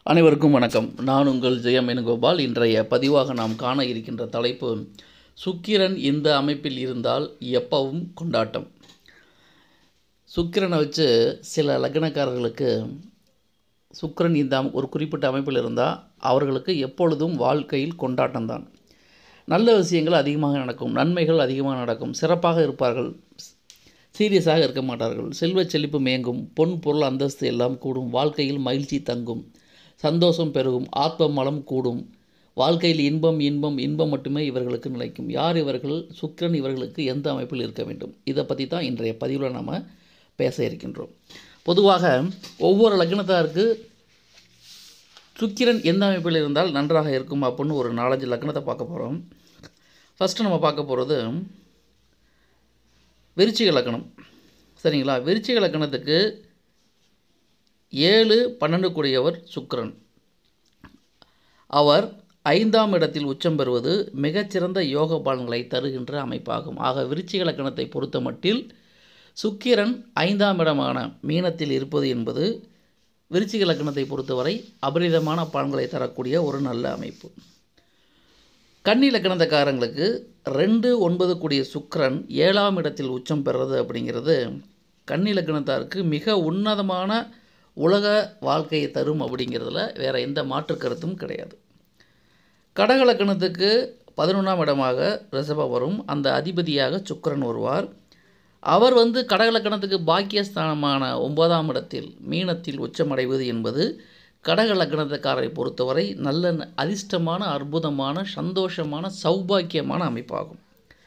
அனைவருக்கும் வணக்கம் நான் உங்கள் ஜெயம் வேணுகோபால் இன்றைய பதிவாக நாம் காண இருக்கின்ற தலைப்பு சுக்கிரன் இந்த அமைப்பில் இருந்தால் எப்பவும் கொண்டாட்டம் சுக்கிரனை வச்சு சில லக்னக்காரர்களுக்கு சுக்கிரன் இந்த அமை- ஒரு குறிப்பிட்ட அமைப்பில் இருந்தால் அவர்களுக்கு எப்பொழுதும் வாழ்க்கையில் கொண்டாட்டம்தான் நல்ல விஷயங்கள் அதிகமாக நடக்கும் நன்மைகள் அதிகமாக நடக்கும் சிறப்பாக இருப்பார்கள் சீரியஸாக இருக்க மாட்டார்கள் செல்வச் செழிப்பு மேங்கும் பொன் பொருள் அந்தஸ்து எல்லாம் கூடும் வாழ்க்கையில் மகிழ்ச்சி தங்கும் சந்தோஷம் பெருகும் ஆத்ம மலம் கூடும் வாழ்க்கையில் இன்பம் இன்பம் இன்பம் மட்டுமே இவர்களுக்கு நிலைக்கும் யார் இவர்கள் சுக்கிரன் இவர்களுக்கு எந்த அமைப்பில் இருக்க வேண்டும் இதை பற்றி தான் இன்றைய பதிவில் நாம் பேச இருக்கின்றோம் பொதுவாக ஒவ்வொரு லக்னத்தாருக்கு சுக்கிரன் எந்த அமைப்பில் இருந்தால் நன்றாக இருக்கும் அப்படின்னு ஒரு நாலஞ்சு லக்னத்தை பார்க்க போகிறோம் ஃபஸ்ட்டு நம்ம பார்க்க போகிறது விருச்சிக லக்கணம் சரிங்களா விருச்சிக லக்கணத்துக்கு ஏழு பன்னெண்டு கூடியவர் சுக்கிரன் அவர் ஐந்தாம் இடத்தில் உச்சம் பெறுவது மிகச்சிறந்த யோக பலன்களை தருகின்ற அமைப்பாகும் ஆக விருச்சிக லக்கணத்தை பொறுத்த மட்டில் சுக்கிரன் ஐந்தாம் இடமான மீனத்தில் இருப்பது என்பது விருச்சிக லக்கணத்தை பொறுத்தவரை அபரிதமான பலன்களை தரக்கூடிய ஒரு நல்ல அமைப்பு கன்னி லக்கணத்தக்காரங்களுக்கு ரெண்டு ஒன்பது கூடிய சுக்கிரன் ஏழாம் இடத்தில் உச்சம் பெறுறது அப்படிங்கிறது கன்னி லக்கணத்தாருக்கு மிக உன்னதமான உலக வாழ்க்கையை தரும் அப்படிங்கிறதுல வேறு எந்த மாற்று கருத்தும் கிடையாது கடக லக்கணத்துக்கு பதினொன்றாம் இடமாக ரிஷபம் வரும் அந்த அதிபதியாக சுக்கிரன் வருவார் அவர் வந்து கடக லக்கணத்துக்கு பாக்கியஸ்தானமான ஒன்பதாம் இடத்தில் மீனத்தில் உச்சமடைவது என்பது கடக லக்கணத்துக்காரரை பொறுத்தவரை நல்ல ந- அதிர்ஷ்டமான அற்புதமான சந்தோஷமான சௌபாக்கியமான அமைப்பாகும்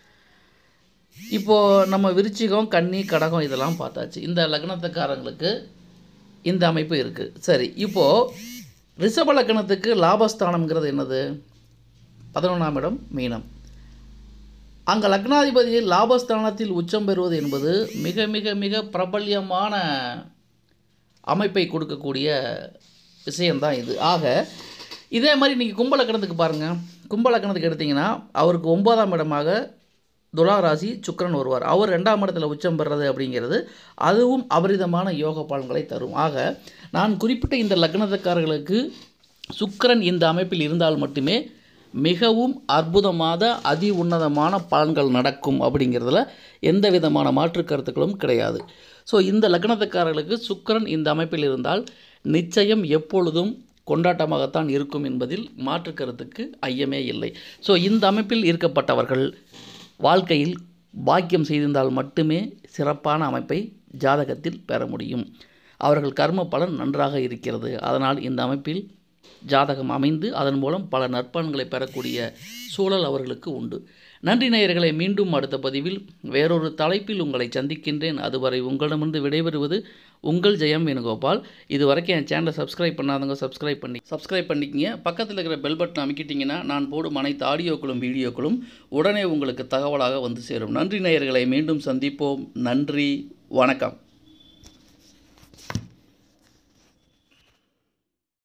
இப்போது நம்ம விருச்சிகம் கன்னி கடகம் இதெல்லாம் பார்த்தாச்சு இந்த லக்னத்துக்காரங்களுக்கு இந்த அமைப்பு இருக்குது சரி இப்போது ரிஷப லக்கணத்துக்கு லாபஸ்தானம்ங்கிறது என்னது பதினொன்றாம் இடம் மீனம் அங்கே லக்னாதிபதி லாபஸ்தானத்தில் உச்சம் பெறுவது என்பது மிக மிக மிக பிரபல்யமான அமைப்பை கொடுக்கக்கூடிய விஷயம்தான் இது ஆக இதே மாதிரி நீங்கள் கும்ப லக்கணத்துக்கு பாருங்கள் கும்ப லக்கணத்துக்கு எடுத்தீங்கன்னா அவருக்கு ஒன்பதாம் இடமாக துலா ராசி சுக்கிரன் வருவார் அவர் ரெண்டாம் இடத்துல உச்சம் பெறுறது அப்படிங்கிறது அதுவும் அபரிதமான யோக பலன்களை தரும் ஆக நான் குறிப்பிட்ட இந்த லக்னத்துக்காரர்களுக்கு சுக்கிரன் இந்த அமைப்பில் இருந்தால் மட்டுமே மிகவும் அற்புதமான அதி உன்னதமான பலன்கள் நடக்கும் அப்படிங்கிறதுல எந்த விதமான மாற்று கருத்துக்களும் கிடையாது ஸோ இந்த லக்னத்துக்காரர்களுக்கு சுக்கிரன் இந்த அமைப்பில் இருந்தால் நிச்சயம் எப்பொழுதும் கொண்டாட்டமாகத்தான் இருக்கும் என்பதில் மாற்று கருத்துக்கு ஐயமே இல்லை ஸோ இந்த அமைப்பில் இருக்கப்பட்டவர்கள் வாழ்க்கையில் பாக்கியம் செய்திருந்தால் மட்டுமே சிறப்பான அமைப்பை ஜாதகத்தில் பெற முடியும் அவர்கள் கர்ம பலன் நன்றாக இருக்கிறது அதனால் இந்த அமைப்பில் ஜாதகம் அமைந்து அதன் மூலம் பல நற்பலன்களை பெறக்கூடிய சூழல் அவர்களுக்கு உண்டு நன்றி நேயர்களை மீண்டும் அடுத்த பதிவில் வேறொரு தலைப்பில் உங்களை சந்திக்கின்றேன் அதுவரை உங்களிடமிருந்து விடைபெறுவது உங்கள் ஜெயம் வேணுகோபால் இது வரைக்கும் என் சேனலை சப்ஸ்கிரைப் பண்ணாதவங்க சப்ஸ்கிரைப் பண்ணி சப்ஸ்கிரைப் பண்ணிக்கிங்க பக்கத்தில் இருக்கிற பெல் பட்டன் அமைக்கிட்டிங்கன்னா நான் போடும் அனைத்து ஆடியோக்களும் வீடியோக்களும் உடனே உங்களுக்கு தகவலாக வந்து சேரும் நன்றி நேயர்களை மீண்டும் சந்திப்போம் நன்றி வணக்கம்